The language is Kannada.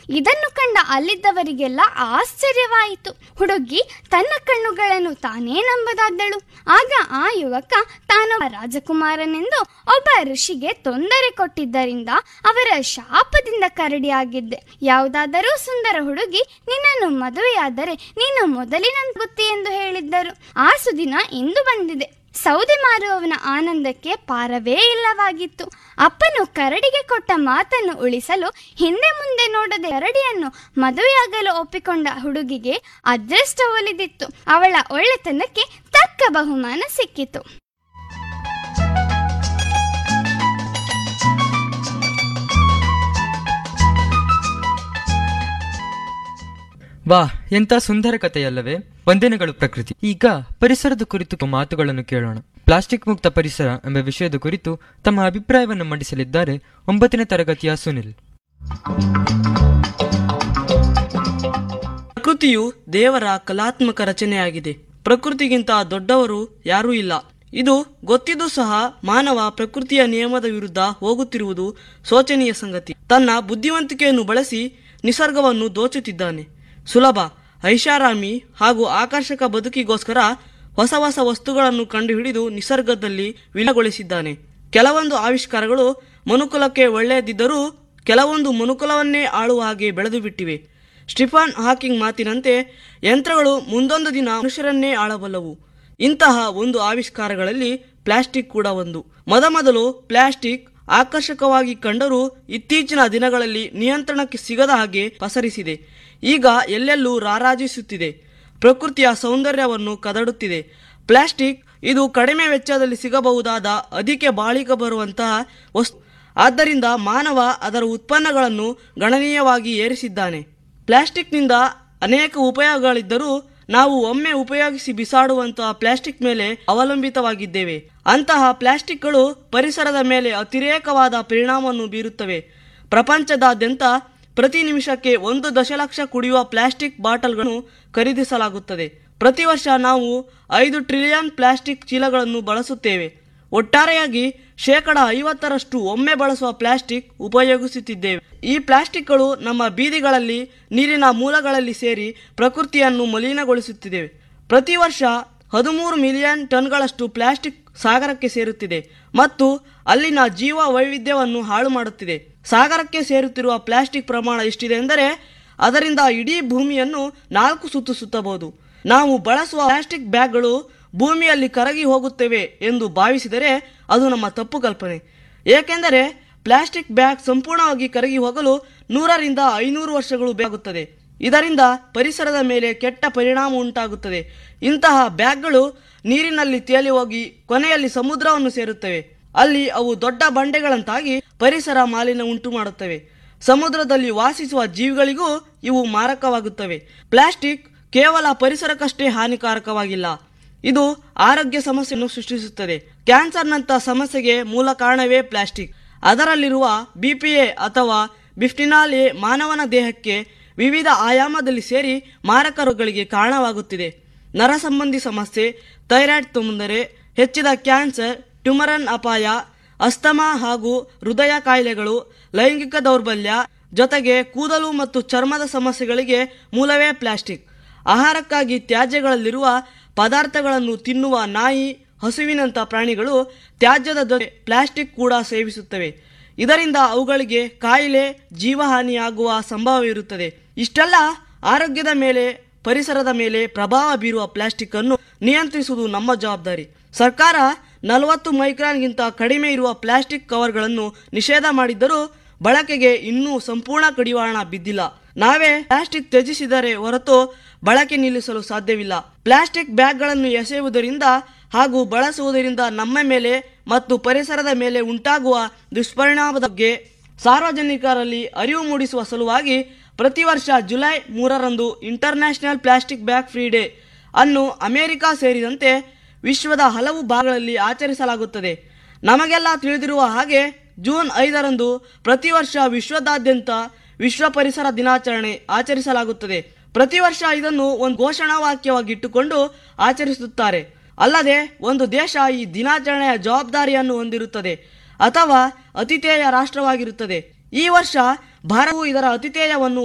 ಇದನ್ನು ಕಂಡ ಅಲ್ಲಿದ್ದವರಿಗೆಲ್ಲ ಆಶ್ಚರ್ಯವಾಯಿತು ಹುಡುಗಿ ತನ್ನ ಕಣ್ಣುಗಳನ್ನು ತಾನೇ ನಂಬದಾದಳು ಆಗ ಆ ಯುವಕ ತಾನು ರಾಜಕುಮಾರನೆಂದು ಒಬ್ಬ ಋಷಿಗೆ ತೊಂದರೆ ಕೊಟ್ಟಿದ್ದರಿಂದ ಅವರ ಶಾಪದಿಂದ ಕರಡಿಯಾಗಿದ್ದೆ ಯಾವುದಾದರೂ ಸುಂದರ ಹುಡುಗಿ ನಿನ್ನನ್ನು ಮದುವೆಯಾದರೆ ನೀನು ಮೊದಲಿನ ಬುತ್ತಿ ಎಂದು ಹೇಳಿದ್ದರು ಆ ಸುದಿನ ಇಂದು ಬಂದಿದೆ ಸೌದೆ ಮಾರುವವನ ಆನಂದಕ್ಕೆ ಪಾರವೇ ಇಲ್ಲವಾಗಿತ್ತು ಅಪ್ಪನು ಕರಡಿಗೆ ಕೊಟ್ಟ ಮಾತನ್ನು ಉಳಿಸಲು ಹಿಂದೆ ಮುಂದೆ ನೋಡದೆ ಕರಡಿಯನ್ನು ಮದುವೆಯಾಗಲು ಒಪ್ಪಿಕೊಂಡ ಹುಡುಗಿಗೆ ಅದೃಷ್ಟ ಒಲಿದಿತ್ತು ಅವಳ ಒಳ್ಳೆತನಕ್ಕೆ ತಕ್ಕ ಬಹುಮಾನ ಸಿಕ್ಕಿತು ವಾ ಎಂತ ಸುಂದರ ಕಥೆಯಲ್ಲವೇ ವಂದನೆಗಳು ಪ್ರಕೃತಿ ಈಗ ಪರಿಸರದ ಕುರಿತು ಮಾತುಗಳನ್ನು ಕೇಳೋಣ ಪ್ಲಾಸ್ಟಿಕ್ ಮುಕ್ತ ಪರಿಸರ ಎಂಬ ವಿಷಯದ ಕುರಿತು ತಮ್ಮ ಅಭಿಪ್ರಾಯವನ್ನು ಮಂಡಿಸಲಿದ್ದಾರೆ ಒಂಬತ್ತನೇ ತರಗತಿಯ ಸುನಿಲ್ ಪ್ರಕೃತಿಯು ದೇವರ ಕಲಾತ್ಮಕ ರಚನೆಯಾಗಿದೆ ಪ್ರಕೃತಿಗಿಂತ ದೊಡ್ಡವರು ಯಾರೂ ಇಲ್ಲ ಇದು ಗೊತ್ತಿದ್ದು ಸಹ ಮಾನವ ಪ್ರಕೃತಿಯ ನಿಯಮದ ವಿರುದ್ಧ ಹೋಗುತ್ತಿರುವುದು ಶೋಚನೀಯ ಸಂಗತಿ ತನ್ನ ಬುದ್ಧಿವಂತಿಕೆಯನ್ನು ಬಳಸಿ ನಿಸರ್ಗವನ್ನು ದೋಚುತ್ತಿದ್ದಾನೆ ಸುಲಭ ಐಷಾರಾಮಿ ಹಾಗೂ ಆಕರ್ಷಕ ಬದುಕಿಗೋಸ್ಕರ ಹೊಸ ಹೊಸ ವಸ್ತುಗಳನ್ನು ಕಂಡುಹಿಡಿದು ನಿಸರ್ಗದಲ್ಲಿ ವಿಲಗೊಳಿಸಿದ್ದಾನೆ ಕೆಲವೊಂದು ಆವಿಷ್ಕಾರಗಳು ಮನುಕುಲಕ್ಕೆ ಒಳ್ಳೆಯದಿದ್ದರೂ ಕೆಲವೊಂದು ಮನುಕುಲವನ್ನೇ ಆಳುವ ಹಾಗೆ ಬೆಳೆದು ಬಿಟ್ಟಿವೆ ಸ್ಟಿಫಾನ್ ಹಾಕಿಂಗ್ ಮಾತಿನಂತೆ ಯಂತ್ರಗಳು ಮುಂದೊಂದು ದಿನ ಮನುಷ್ಯರನ್ನೇ ಆಳಬಲ್ಲವು ಇಂತಹ ಒಂದು ಆವಿಷ್ಕಾರಗಳಲ್ಲಿ ಪ್ಲಾಸ್ಟಿಕ್ ಕೂಡ ಒಂದು ಮೊದಮೊದಲು ಪ್ಲಾಸ್ಟಿಕ್ ಆಕರ್ಷಕವಾಗಿ ಕಂಡರೂ ಇತ್ತೀಚಿನ ದಿನಗಳಲ್ಲಿ ನಿಯಂತ್ರಣಕ್ಕೆ ಸಿಗದ ಹಾಗೆ ಪಸರಿಸಿದೆ ಈಗ ಎಲ್ಲೆಲ್ಲೂ ರಾರಾಜಿಸುತ್ತಿದೆ ಪ್ರಕೃತಿಯ ಸೌಂದರ್ಯವನ್ನು ಕದಡುತ್ತಿದೆ ಪ್ಲಾಸ್ಟಿಕ್ ಇದು ಕಡಿಮೆ ವೆಚ್ಚದಲ್ಲಿ ಸಿಗಬಹುದಾದ ಅಧಿಕ ಬಾಳಿಕೆ ಬರುವಂತಹ ವಸ್ತು ಆದ್ದರಿಂದ ಮಾನವ ಅದರ ಉತ್ಪನ್ನಗಳನ್ನು ಗಣನೀಯವಾಗಿ ಏರಿಸಿದ್ದಾನೆ ಪ್ಲಾಸ್ಟಿಕ್ನಿಂದ ಅನೇಕ ಉಪಯೋಗಗಳಿದ್ದರೂ ನಾವು ಒಮ್ಮೆ ಉಪಯೋಗಿಸಿ ಬಿಸಾಡುವಂತಹ ಪ್ಲಾಸ್ಟಿಕ್ ಮೇಲೆ ಅವಲಂಬಿತವಾಗಿದ್ದೇವೆ ಅಂತಹ ಪ್ಲಾಸ್ಟಿಕ್ಗಳು ಪರಿಸರದ ಮೇಲೆ ಅತಿರೇಕವಾದ ಪರಿಣಾಮವನ್ನು ಬೀರುತ್ತವೆ ಪ್ರಪಂಚದಾದ್ಯಂತ ಪ್ರತಿ ನಿಮಿಷಕ್ಕೆ ಒಂದು ದಶಲಕ್ಷ ಕುಡಿಯುವ ಪ್ಲಾಸ್ಟಿಕ್ ಬಾಟಲ್ಗಳನ್ನು ಖರೀದಿಸಲಾಗುತ್ತದೆ ಪ್ರತಿ ವರ್ಷ ನಾವು ಐದು ಟ್ರಿಲಿಯನ್ ಪ್ಲಾಸ್ಟಿಕ್ ಚೀಲಗಳನ್ನು ಬಳಸುತ್ತೇವೆ ಒಟ್ಟಾರೆಯಾಗಿ ಶೇಕಡ ಐವತ್ತರಷ್ಟು ಒಮ್ಮೆ ಬಳಸುವ ಪ್ಲಾಸ್ಟಿಕ್ ಉಪಯೋಗಿಸುತ್ತಿದ್ದೇವೆ ಈ ಪ್ಲಾಸ್ಟಿಕ್ಗಳು ನಮ್ಮ ಬೀದಿಗಳಲ್ಲಿ ನೀರಿನ ಮೂಲಗಳಲ್ಲಿ ಸೇರಿ ಪ್ರಕೃತಿಯನ್ನು ಮಲಿನಗೊಳಿಸುತ್ತಿದ್ದೇವೆ ಪ್ರತಿ ವರ್ಷ ಹದಿಮೂರು ಮಿಲಿಯನ್ ಟನ್ಗಳಷ್ಟು ಪ್ಲಾಸ್ಟಿಕ್ ಸಾಗರಕ್ಕೆ ಸೇರುತ್ತಿದೆ ಮತ್ತು ಅಲ್ಲಿನ ಜೀವ ವೈವಿಧ್ಯವನ್ನು ಹಾಳು ಮಾಡುತ್ತಿದೆ ಸಾಗರಕ್ಕೆ ಸೇರುತ್ತಿರುವ ಪ್ಲಾಸ್ಟಿಕ್ ಪ್ರಮಾಣ ಎಷ್ಟಿದೆ ಎಂದರೆ ಅದರಿಂದ ಇಡೀ ಭೂಮಿಯನ್ನು ನಾಲ್ಕು ಸುತ್ತು ಸುತ್ತಬಹುದು ನಾವು ಬಳಸುವ ಪ್ಲಾಸ್ಟಿಕ್ ಬ್ಯಾಗ್ಗಳು ಭೂಮಿಯಲ್ಲಿ ಕರಗಿ ಹೋಗುತ್ತವೆ ಎಂದು ಭಾವಿಸಿದರೆ ಅದು ನಮ್ಮ ತಪ್ಪು ಕಲ್ಪನೆ ಏಕೆಂದರೆ ಪ್ಲಾಸ್ಟಿಕ್ ಬ್ಯಾಗ್ ಸಂಪೂರ್ಣವಾಗಿ ಕರಗಿ ಹೋಗಲು ನೂರರಿಂದ ಐನೂರು ವರ್ಷಗಳು ಬೇಕಾಗುತ್ತದೆ ಇದರಿಂದ ಪರಿಸರದ ಮೇಲೆ ಕೆಟ್ಟ ಪರಿಣಾಮ ಉಂಟಾಗುತ್ತದೆ ಇಂತಹ ಬ್ಯಾಗ್ಗಳು ನೀರಿನಲ್ಲಿ ತೇಲಿ ಹೋಗಿ ಕೊನೆಯಲ್ಲಿ ಸಮುದ್ರವನ್ನು ಸೇರುತ್ತವೆ ಅಲ್ಲಿ ಅವು ದೊಡ್ಡ ಬಂಡೆಗಳಂತಾಗಿ ಪರಿಸರ ಮಾಲಿನ್ಯ ಉಂಟು ಮಾಡುತ್ತವೆ ಸಮುದ್ರದಲ್ಲಿ ವಾಸಿಸುವ ಜೀವಿಗಳಿಗೂ ಇವು ಮಾರಕವಾಗುತ್ತವೆ ಪ್ಲಾಸ್ಟಿಕ್ ಕೇವಲ ಪರಿಸರಕ್ಕಷ್ಟೇ ಹಾನಿಕಾರಕವಾಗಿಲ್ಲ ಇದು ಆರೋಗ್ಯ ಸಮಸ್ಯೆಯನ್ನು ಸೃಷ್ಟಿಸುತ್ತದೆ ಕ್ಯಾನ್ಸರ್ನಂಥ ಸಮಸ್ಯೆಗೆ ಮೂಲ ಕಾರಣವೇ ಪ್ಲಾಸ್ಟಿಕ್ ಅದರಲ್ಲಿರುವ ಬಿಪಿಎ ಅಥವಾ ಬಿಫ್ಟಿನಾಲ್ ಎ ಮಾನವನ ದೇಹಕ್ಕೆ ವಿವಿಧ ಆಯಾಮದಲ್ಲಿ ಸೇರಿ ಮಾರಕ ರೋಗಗಳಿಗೆ ಕಾರಣವಾಗುತ್ತಿದೆ ನರ ಸಂಬಂಧಿ ಸಮಸ್ಯೆ ಥೈರಾಯ್ಡ್ ತೊಂದರೆ ಹೆಚ್ಚಿದ ಕ್ಯಾನ್ಸರ್ ಟ್ಯೂಮರನ್ ಅಪಾಯ ಅಸ್ತಮಾ ಹಾಗೂ ಹೃದಯ ಕಾಯಿಲೆಗಳು ಲೈಂಗಿಕ ದೌರ್ಬಲ್ಯ ಜೊತೆಗೆ ಕೂದಲು ಮತ್ತು ಚರ್ಮದ ಸಮಸ್ಯೆಗಳಿಗೆ ಮೂಲವೇ ಪ್ಲಾಸ್ಟಿಕ್ ಆಹಾರಕ್ಕಾಗಿ ತ್ಯಾಜ್ಯಗಳಲ್ಲಿರುವ ಪದಾರ್ಥಗಳನ್ನು ತಿನ್ನುವ ನಾಯಿ ಹಸುವಿನಂಥ ಪ್ರಾಣಿಗಳು ತ್ಯಾಜ್ಯದ ಜೊತೆ ಪ್ಲಾಸ್ಟಿಕ್ ಕೂಡ ಸೇವಿಸುತ್ತವೆ ಇದರಿಂದ ಅವುಗಳಿಗೆ ಕಾಯಿಲೆ ಜೀವಹಾನಿಯಾಗುವ ಸಂಭವವಿರುತ್ತದೆ ಇಷ್ಟೆಲ್ಲ ಆರೋಗ್ಯದ ಮೇಲೆ ಪರಿಸರದ ಮೇಲೆ ಪ್ರಭಾವ ಬೀರುವ ಪ್ಲಾಸ್ಟಿಕ್ ಅನ್ನು ನಿಯಂತ್ರಿಸುವುದು ನಮ್ಮ ಜವಾಬ್ದಾರಿ ಸರ್ಕಾರ ನಲವತ್ತು ಮೈಕ್ರಾನ್ಗಿಂತ ಕಡಿಮೆ ಇರುವ ಪ್ಲಾಸ್ಟಿಕ್ ಕವರ್ಗಳನ್ನು ನಿಷೇಧ ಮಾಡಿದ್ದರೂ ಬಳಕೆಗೆ ಇನ್ನೂ ಸಂಪೂರ್ಣ ಕಡಿವಾಣ ಬಿದ್ದಿಲ್ಲ ನಾವೇ ಪ್ಲಾಸ್ಟಿಕ್ ತ್ಯಜಿಸಿದರೆ ಹೊರತು ಬಳಕೆ ನಿಲ್ಲಿಸಲು ಸಾಧ್ಯವಿಲ್ಲ ಪ್ಲಾಸ್ಟಿಕ್ ಬ್ಯಾಗ್ಗಳನ್ನು ಎಸೆಯುವುದರಿಂದ ಹಾಗೂ ಬಳಸುವುದರಿಂದ ನಮ್ಮ ಮೇಲೆ ಮತ್ತು ಪರಿಸರದ ಮೇಲೆ ಉಂಟಾಗುವ ದುಷ್ಪರಿಣಾಮದ ಬಗ್ಗೆ ಸಾರ್ವಜನಿಕರಲ್ಲಿ ಅರಿವು ಮೂಡಿಸುವ ಸಲುವಾಗಿ ಪ್ರತಿ ವರ್ಷ ಜುಲೈ ಮೂರರಂದು international plastic bag free day ಅನ್ನು ಅಮೆರಿಕ ಸೇರಿದಂತೆ ವಿಶ್ವದ ಹಲವು ಭಾಗಗಳಲ್ಲಿ ಆಚರಿಸಲಾಗುತ್ತದೆ ನಮಗೆಲ್ಲ ತಿಳಿದಿರುವ ಹಾಗೆ ಜೂನ್ ಐದರಂದು ಪ್ರತಿ ವರ್ಷ ವಿಶ್ವದಾದ್ಯಂತ ವಿಶ್ವ ಪರಿಸರ ದಿನಾಚರಣೆ ಆಚರಿಸಲಾಗುತ್ತದೆ ಪ್ರತಿ ವರ್ಷ ಇದನ್ನು ಒಂದು ಘೋಷಣಾ ವಾಕ್ಯವಾಗಿಟ್ಟುಕೊಂಡು ಆಚರಿಸುತ್ತಾರೆ ಅಲ್ಲದೆ ಒಂದು ದೇಶ ಈ ದಿನಾಚರಣೆಯ ಜವಾಬ್ದಾರಿಯನ್ನು ಹೊಂದಿರುತ್ತದೆ ಅಥವಾ ಅತಿಥೇಯ ರಾಷ್ಟ್ರವಾಗಿರುತ್ತದೆ ಈ ವರ್ಷ ಭಾರತವು ಇದರ ಅತಿಥೇಯವನ್ನು